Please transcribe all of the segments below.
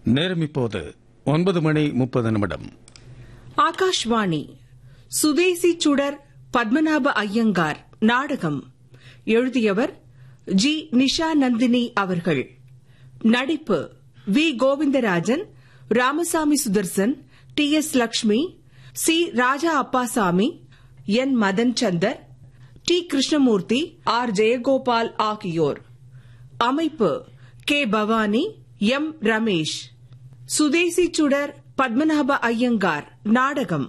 நேரம் இப்போது ஒன்பது மணி முப்பது நிமிடம் ஆகாஷ்வாணி சுதேசி சுடர் பத்மநாப ஐயங்கார் நாடகம் எழுதியவர் ஜி நிஷா நந்தினி அவர்கள் நடிப்பு V Govindarajan Ramasamy Sudarshan T S Lakshmi C Raja Appasamy N Madan Chander T Krishnamurthy R Jayagopal ஆகியோர் அமைப்பு கே பவானி எம் ரமேஷ் சுதேசி சுடர் பத்மநாப ஐயங்கார் நாடகம்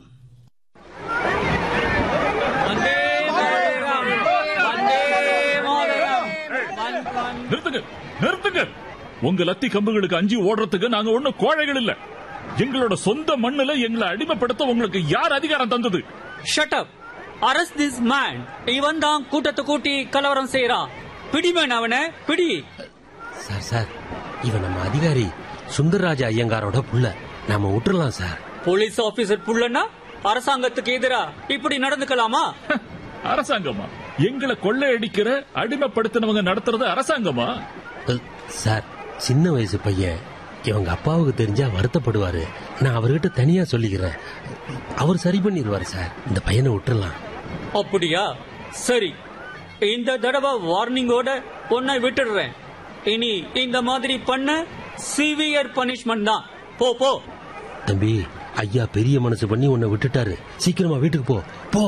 வந்தே மாதரம் வந்தே மாதரம் வந்- வந்- நிறுத்துங்க நிறுத்துங்க உங்க லத்தி கம்புகளுக்கு அஞ்சி ஓடுறதுக்கு நாங்க ஒண்ணு கோழைகள் இல்ல எங்களோட சொந்த மண்ணுல எங்களை அடிமைப்படுத்த உங்களுக்கு யார் அதிகாரம் தந்தது Shut up. Arrest this man. இவன் தான் கூட்டத்தை கூட்டி கலவரம் செய்யறான் பிடிமேன் அவனை பிடி சார் சார் இவன் நம்ம அதிகாரி சுந்தரராஜ ஐயங்காரோட புள்ள நாம விட்டுறலாம் சார் போலீஸ் ஆபீசர் புள்ளனா அரசாங்கத்துக்கு எதிரா இப்படி நடந்துக்கலாமா அரசாங்கமா எங்களை கொள்ளையடிக்கிற அடிமைப்படுத்தினவங்க நடத்துறது அரசாங்கமா அ, சார் சின்ன வயசு பையன் இவங்க அப்பாவுக்கு தெரிஞ்சா வருத்தப்படுவாரு நான் அவர்கிட்ட தனியா சொல்லிக்கிறேன் அவர் சரி பண்ணிடுவாரு சார் இந்த பையனை விட்டுறலாம் அப்படியா சரி இந்த தடவை வார்னிங்கோட உன்னை விட்டுடுறேன் இனி இந்த மாதிரி பண்ண சிவியர் பனிஷ்மெண்ட் தான் போ போ தம்பி ஐயா பெரிய மனசு பண்ணி உன்னை விட்டுட்டாரு சீக்கிரமா வீட்டுக்கு போ போ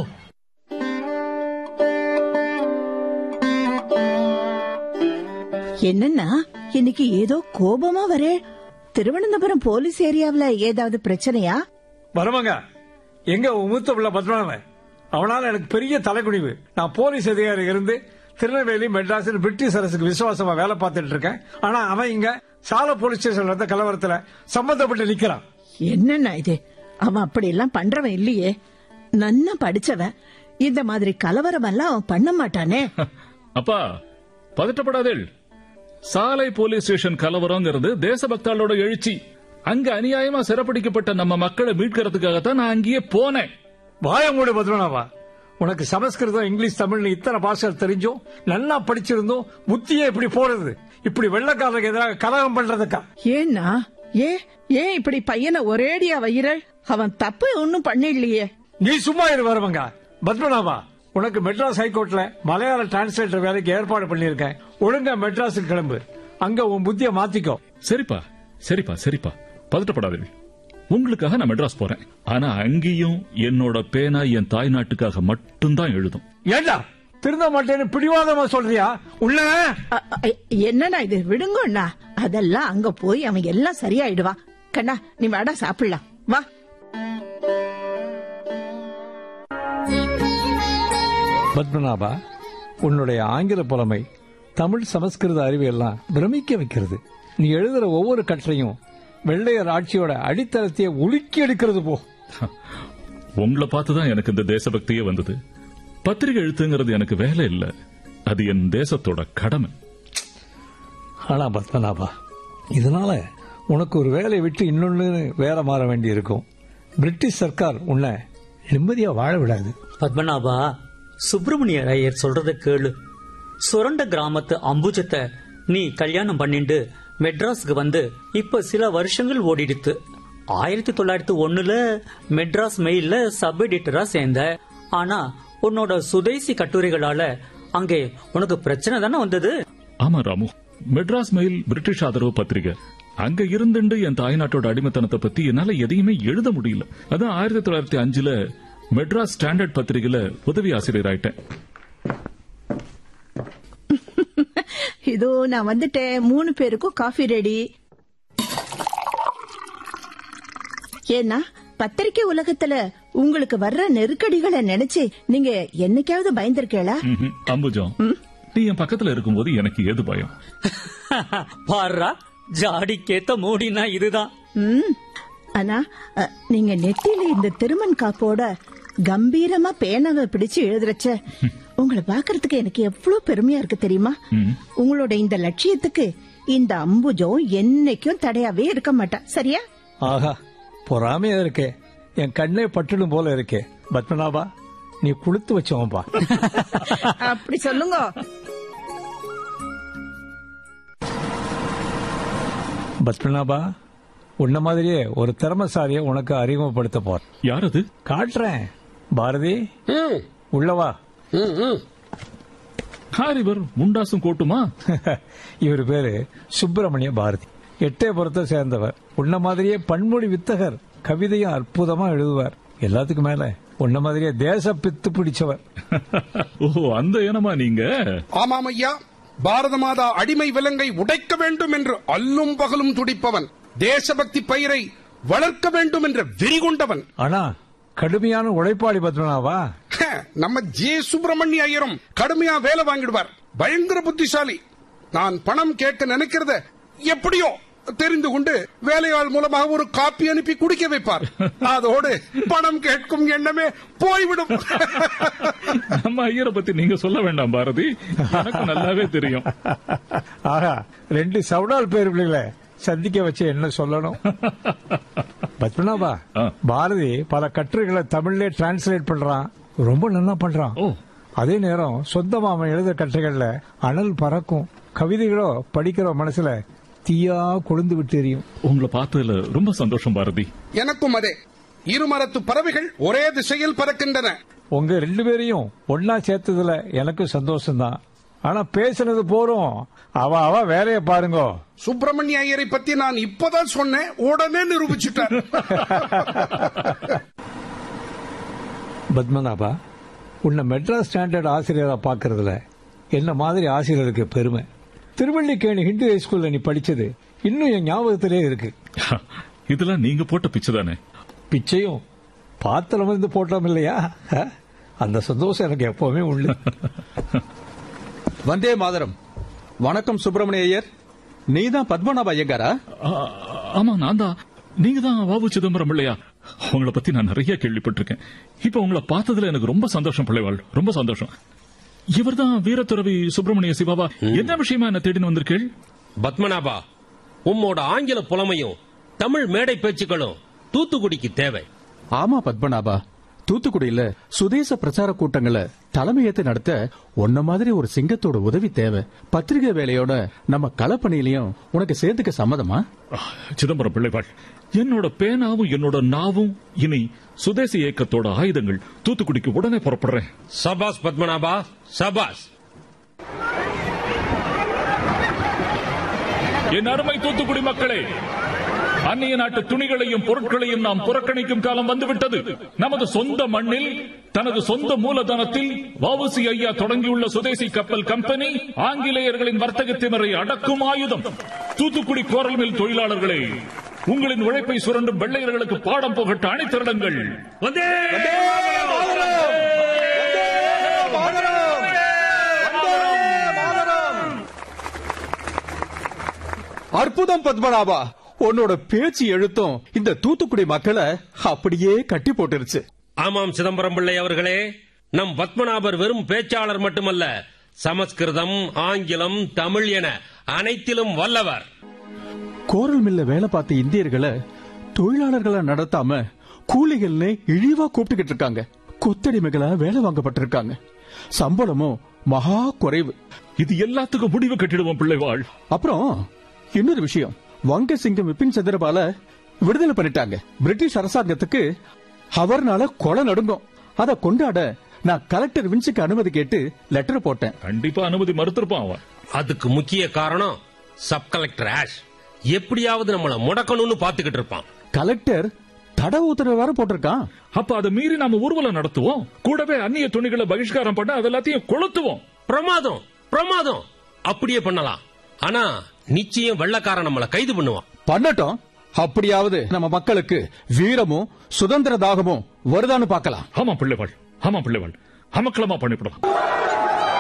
என்னன்னா இன்னைக்கு ஏதோ கோபமா வரே திருவனந்தபுரம் போலீஸ் ஏரியாவுல ஏதாவது பிரச்சனையா வரவங்க எங்க உன் மூத்த பிள்ளை பத்மநாபன் அவனால எனக்கு பெரிய தலைக்குனிவு நான் போலீஸ் அதிகாரி இருந்து திருநெல்வேலி மெட்ராஸ் பிரிட்டிஷ் அரசுக்கு விசுவாசமா வேலை பார்த்துட்டு இருக்கேன் ஆனா அவன் இங்க சால போலீஸ் ஸ்டேஷன்ல இருந்த கலவரத்துல சம்பந்தப்பட்டு நிக்கிறான் என்னன்னா இது அவன் அப்படி எல்லாம் பண்றவன் இல்லையே நன்னா படிச்சவன் இந்த மாதிரி கலவரம் எல்லாம் அவன் பண்ண மாட்டானே அப்பா பதட்டப்படாதேள் சாலை போலீஸ் ஸ்டேஷன் கலவரங்கிறது தேசபக்தாளோட எழுச்சி அங்க அநியாயமா சிறப்பிடிக்கப்பட்ட நம்ம மக்களை மீட்கிறதுக்காகத்தான் நான் அங்கேயே போனேன் வாயமூடு பத்மநாபா உனக்கு சமஸ்கிருதம் இங்கிலீஷ் தமிழ்னு இத்தனை பாஷைகள் தெரிஞ்சும் நல்லா படிச்சிருந்தும் புத்தியே இப்படி போறது இப்படி வெள்ளக்காரருக்கு எதிராக கலகம் பண்றதுக்கா ஏன்னா ஏன் ஏன் இப்படி பையனை ஒரேடியா வைரல் அவன் தப்பு ஒன்னும் பண்ணிடலையே நீ சும்மா இரு வரவங்க பத்மநாபா உனக்கு மெட்ராஸ் ஹைகோர்ட்ல மலையாள டிரான்ஸ்லேட்டர் வேலைக்கு ஏற்பாடு பண்ணிருக்கேன் ஒழுங்கா மெட்ராஸுக்கு கிளம்பு அங்க உன் புத்திய மாத்திக்கோ சரிப்பா சரிப்பா சரிப்பா பதட்டப்படாதீங்க உங்களுக்காக நான் மெட்ராஸ் போறேன் ஆனா அங்கேயும் என்னோட பேனா என் தாய் நாட்டுக்காக மட்டும்தான் எழுதும் ஏண்டா திருந்த மாட்டேன்னு பிடிவாதமா சொல்றியா உள்ள அ- அ- என்னண்ணா இது விடுங்கண்ணா அதெல்லாம் அங்க போய் அவன் எல்லாம் சரியாயிடுவான் கண்ணா நீ வாடா சாப்பிடலாம் வா பத்மநாபா உன்னுடைய ஆங்கில புலமை தமிழ் சமஸ்கிருத அறிவு எல்லாம் பிரமிக்க வைக்கிறது நீ எழுதுற ஒவ்வொரு கற்றையும் வெள்ளையர் ஆட்சியோட அடித்தளத்தையே உலுக்கி எடுக்கிறது போ உங்களை பார்த்துதான் எனக்கு இந்த தேசபக்தியே வந்தது பத்திரிகை எழுத்துங்கிறது எனக்கு வேலை இல்ல அது என் தேசத்தோட கடமை ஆனா பத்மநாபா இதனால உனக்கு ஒரு வேலையை விட்டு இன்னொன்னு வேற மாற வேண்டி இருக்கும் பிரிட்டிஷ் சர்க்கார் உன்னை நிம்மதியா வாழ விடாது பத்மநாபா சுப்பிரமணிய ஐயர் சொல்றத கேளு சுரண்ட கிராமத்து அம்புஜத்தை நீ கல்யாணம் பண்ணிண்டு மெட்ராஸுக்கு வந்து இப்ப சில வருஷங்கள் ஓடிடுத்து ஆயிரத்தி தொள்ளாயிரத்தி ஒண்ணுல மெட்ராஸ் மெயில்ல சப் எடிட்டரா சேர்ந்த ஆனா உன்னோட சுதேசி கட்டுரைகளால அங்கே உனக்கு பிரச்சனை தானே வந்தது ஆமா ராமு மெட்ராஸ் மெயில் பிரிட்டிஷ் ஆதரவு பத்திரிகை அங்க இருந்துண்டு என் தாய்நாட்டோட அடிமைத்தனத்தை பத்தி என்னால எதையுமே எழுத முடியல அதான் ஆயிரத்தி தொள்ளாயிரத்தி அஞ்சுல மெட்ராஸ் ஸ்டாண்டர்ட் பத்திரிகையில உதவி ஆசிரியர் ஆயிட்டேன் இதோ நான் வந்துட்டேன் மூணு பேருக்கும் காஃபி ரெடி ஏன்னா பத்திரிக்கை உலகத்துல உங்களுக்கு வர்ற நெருக்கடிகளை நினைச்சு நீங்க என்னைக்காவது பயந்திருக்கீங்களா ம்ஹும். அம்புஜம் நீ என் பக்கத்துல இருக்கும்போது எனக்கு ஏது பயம் பாருடா ஜாடிக்கேத்த மூடினா இதுதான் ம். ஆனா அ, நீங்க நெத்தியில இந்த திருமண் காப்போட கம்பீரமா பேனாவை பிடிச்சு எழுதுறச்ச உங்களை பாக்குறதுக்கு எனக்கு எவ்வளவு பெருமையா இருக்கு தெரியுமா உங்களோட இந்த லட்சியத்துக்கு இந்த அம்புஜம் என்னைக்கும் தடையாவே இருக்க மாட்டா சரியா ஆஹா பொறாமையா இருக்கே என் கண்ணே பட்டுடும் போல இருக்கே பத்மநாபா நீ குளுத்து வச்சவன்பா அப்படி சொல்லுங்க பத்மநாபா உன்ன மாதிரியே ஒரு திறமசாலிய உனக்கு அறிமுகப்படுத்த போறேன் யார் அது காட்டுறேன் பாரதி ம், உள்ளவா ம், ம். யார் இவர் முண்டாசும் கோட்டுமா இவர் பேரு சுப்பிரமணிய பாரதி எட்டயபுரத்தை சேர்ந்தவர் உன்ன மாதிரியே பன்மொழி வித்தகர் கவிதையும் அற்புதமா எழுதுவார் எல்லாத்துக்கும் மேல உன்ன மாதிரியே தேச பித்து பிடிச்சவர் ஓ அந்த இனமா நீங்க ஆமாம் ஐயா பாரத மாதா அடிமை விலங்கை உடைக்க வேண்டும் என்று அல்லும் பகலும் துடிப்பவன் தேசபக்தி பயிரை வளர்க்க வேண்டும் என்ற வெறி கொண்டவன் ஆனா கடுமையான உழைப்பாளி பத்மனாவா ஹ, நம்ம ஜே சுப்பிரமணிய ஐயரும் கடுமையா வேலை வாங்கிடுவார் பயங்கர புத்திசாலி நான் பணம் கேட்க நினைக்கிறத எப்படியோ தெரிந்து கொண்டு வேலையாள் மூலமாக ஒரு காப்பி அனுப்பி குடிக்க வைப்பார் அதோடு பணம் கேட்கும் எண்ணமே போய்விடும் நம்ம ஐயரை பத்தி நீங்க சொல்ல வேண்டாம் பாரதி எனக்கு நல்லாவே தெரியும் ஆஹா ரெண்டு சவுடால் பேர் பிள்ளைகளை சந்திக்க வச்சு என்ன சொல்லணும் பத்மநாபா ஆ. பாரதி பல கட்டுரைகளை தமிழ்ல டிரான்ஸ்லேட் பண்றான் ரொம்ப நல்லா பண்றான் ஓ அதே நேரம் சொந்தமா அவன் எழுத கட்டுரைகள்ல அனல் பறக்கும் கவிதைகளோ படிக்கிற மனசுல தீயா கொழுந்து விட்டு எரியும் உங்களை பார்த்ததுல ரொம்ப சந்தோஷம் பாரதி எனக்கும் அதே இருமரத்து பறவைகள் ஒரே திசையில் பறக்கின்றன உங்க ரெண்டு பேரையும் ஒன்னா சேர்த்ததுல எனக்கும் சந்தோஷம்தான் ஆனா பேசுனது போறோம் அவ அவ வேலைய பாருங்க சுப்பிரமணிய ஐயரை பத்தி நான் இப்பதான் சொன்னேன் உடனே நிரூபிச்சுட்டார் பத்மநாபா உன்னை மெட்ராஸ் ஸ்டாண்டர்ட் ஆசிரியரா பாக்குறதுல என்ன மாதிரி ஆசிரியருக்கு பெருமை திருவள்ளிக்கேணி ஹிந்து ஹைஸ்கூல்ல நீ படிச்சது இன்னும் என் ஞாபகத்திலே இருக்கு இதெல்லாம் நீங்க போட்ட பிச்சை தானே பிச்சையும் பாத்திரம் வந்து போட்டோம் இல்லையா அஹ், அந்த சந்தோஷம் எனக்கு எப்பவுமே உண்டு வந்தே மாதரம் வணக்கம் சுப்பிரமணிய ஐயர் நீதான் பத்மநாப ஐயங்காரா ஆ, ஆமா நான் தான் நீங்க தான் வாவு சிதம்பரம் இல்லையா உங்களை பத்தி நான் நிறைய கேள்விப்பட்டிருக்கேன் இப்ப உங்களை பார்த்ததுல எனக்கு ரொம்ப சந்தோஷம் பிள்ளைவாள் ரொம்ப சந்தோஷம் இவர்தான் வீரத்துறவி சுப்பிரமணிய சிவாவா என்ன விஷயமா என்ன தேடின்னு வந்திருக்கீள் பத்மநாபா உம்மோட ஆங்கில புலமையும் தமிழ் மேடை பேச்சுக்களும் தூத்துக்குடிக்கு தேவை ஆமா பத்மநாபா தூத்துக்குடியில சுதேச பிரச்சார கூட்டங்களை தலைமையேத்து நடத்த உன்ன மாதிரி ஒரு சிங்கத்தோட உதவி தேவை பத்திரிகை வேலையோட நம்ம களப்பணியிலையும் உனக்கு சேர்த்துக்க சம்மதமா ஆ, சிதம்பரம் பிள்ளைவாள் என்னோட பேனாவும் என்னோட நாவும் இனி சுதேசி இயக்கத்தோட ஆயுதங்கள் தூத்துக்குடிக்கு உடனே புறப்படுறேன் சபாஸ் பத்மநாபா சபாஸ் என் அருமை தூத்துக்குடி மக்களே அந்நிய நாட்டு துணிகளையும் பொருட்களையும் நாம் புறக்கணிக்கும் காலம் வந்துவிட்டது நமது சொந்த மண்ணில் தனது சொந்த மூலதனத்தில் வவுசி ஐயா தொடங்கியுள்ள சுதேசி கப்பல் கம்பெனி ஆங்கிலேயர்களின் வர்த்தக திமரை அடக்கும் ஆயுதம் தூத்துக்குடி கோரல் மில் தொழிலாளர்களே உங்களின் உழைப்பை சுரண்டும் வெள்ளையர்களுக்கு பாடம் புகட்ட அணிதிரளுங்கள் வந்தே அற்புதம் பத்மநாபா உன்னோட பேச்சு எழுத்தும் இந்த தூத்துக்குடி மக்களை அப்படியே கட்டி போட்டுருச்சு ஆமாம் சிதம்பரம் பிள்ளை அவர்களே நம் பத்மநாபர் வெறும் பேச்சாளர் மட்டுமல்ல சமஸ்கிருதம் ஆங்கிலம் தமிழ் என அனைத்திலும் வல்லவர் கோரல் மில்ல வேலை பார்த்த இந்தியர்களை தொழிலாளர்களை நடத்தாம கூலிகள்னு இழிவா கூப்பிட்டுக்கிட்டு இருக்காங்க கொத்தடிமைகளா வேலை வாங்கப்பட்டிருக்காங்க சம்பளமும் மகா குறைவு இது எல்லாத்துக்கும் முடிவு கட்டிடுவோம் பிள்ளைவாள் அப்புறம் இன்னொரு விஷயம் வங்க சிங்கம் விபின் சந்திரபால விடுதலை பண்ணிட்டாங்க பிரிட்டிஷ் அரசாங்கத்துக்கு அவர்னால கொலை நடுங்கும் அதை கொண்டாட நான் கலெக்டர் வின்ஸுக்கு அனுமதி கேட்டு லெட்டர் போட்டேன் கண்டிப்பா அனுமதி மறுத்திருப்பான் அவன் அதுக்கு முக்கிய காரணம் சப் கலெக்டர் ஆஷ் எப்படியாவது நம்மள முடக்கணும்னு பாத்துக்கிட்டு இருப்பான் கலெக்டர் தட உத்தரவு வேற போட்டிருக்கான் அப்ப அதை மீறி நாம ஊர்வலம் நடத்துவோம் கூடவே அந்நிய துணிகளை பகிஷ்காரம் பண்ண அது எல்லாத்தையும் கொளுத்துவோம் பிரமாதம் பிரமாதம் அப்படியே பண்ணலாம் ஆனா நிச்சயம் வெள்ளக்காரன் நம்மள கைது பண்ணுவான் பண்ணட்டும் அப்படியாவது நம்ம மக்களுக்கு வீரமும் சுதந்திர தாகமும் வருதான்னு பார்க்கலாம் ஆமா பிள்ளைவாள் ஆமா பிள்ளைவாள் அமக்கலமா பண்ணிவிடும்